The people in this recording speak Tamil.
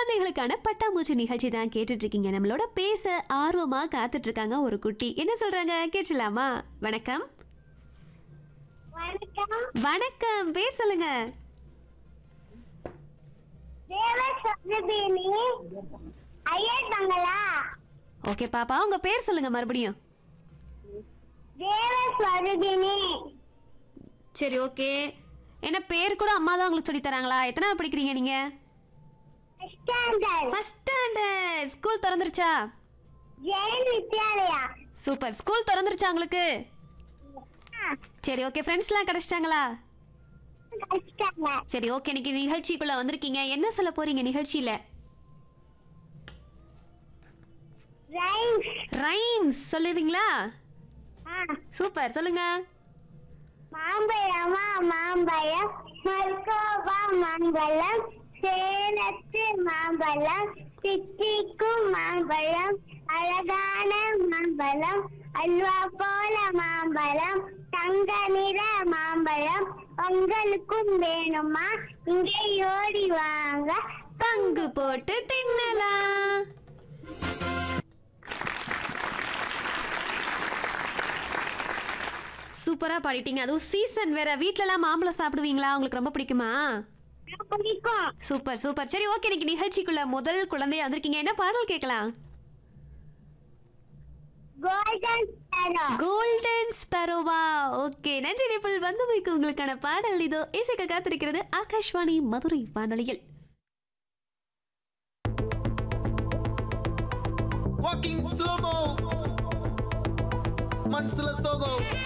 குழந்தைகளுக்கான பட்டாம்பூச்சி நிகழ்ச்சி தான் கேட்டுட்டு இருக்கீங்க நம்மளோட பேச ஆர்வமா காத்துட்டு இருக்காங்க ஒரு குட்டி என்ன சொல்றாங்க கேட்டலாமா வணக்கம் வணக்கம் வணக்கம் பேர் சொல்லுங்க தேவ சதுபினி ஐயர் பங்களா ஓகே பாப்பா உங்க பேர் சொல்லுங்க மறுபடியும் தேவ ஸ்வரூபினி சரி ஓகே என்ன பேர் கூட அம்மா தான் உங்களுக்கு சொல்லி தராங்களா எத்தனாவது படிக்கிறீங்க நீங்க ஸ்டாண்டர்ட் ஃபர்ஸ்ட் ஸ்டாண்டர்ட் ஸ்கூல் திறந்துருச்சா ஜெயின் வித்யாலயா சூப்பர் ஸ்கூல் திறந்துருச்சா உங்களுக்கு ஆ, சரி ஓகே ஃப்ரெண்ட்ஸ்லாம் கிடைச்சிட்டாங்களா கஷ்டங்க சரி ஓகே இன்னைக்கு நிகழ்ச்சிக்குள்ள வந்திருக்கீங்க என்ன சொல்ல போறீங்க நிகழ்ச்சியில ரைம்ஸ் ரைம்ஸ் சொல்லிடுறீங்களா ஆ, சூப்பர் சொல்லுங்க மாம்பழமா மாம்பழம் மல்கோவா மாம்பழம் சேலத்து மாம்பழம் சித்திக்கும் மாம்பழம் அழகான மாம்பழம் அல்வா போல மாம்பழம் தங்க நிற மாம்பழம் உங்களுக்கும் வேணுமா இங்கே ஓடி வாங்க பங்கு போட்டு தின்னலாம் சூப்பரா பாடிட்டீங்க அதுவும் சீசன் வேற வீட்லலாம் மாம்பழம் சாப்பிடுவீங்களா உங்களுக்கு ரொம்ப பிடிக்குமா பிடிக்கும் சூப்பர் சூப்பர் சரி ஓகே இன்னைக்கு நிகழ்ச்சிக்குள்ள முதல் குழந்தையா வந்திருக்கீங்க என்ன பாடல் கேட்கலாம் கோல்டன் ஸ்பேரோ கோல்டன் ஸ்பெரோவா ஓகே நன்றி நிபிள் வந்து வைக்கு உங்களுக்கான பாடல் இதோ இசைக்க காத்திருக்கிறது ஆகாஷ்வாணி மதுரை வானொலியில் Walking slow mo. Mansala Sogo.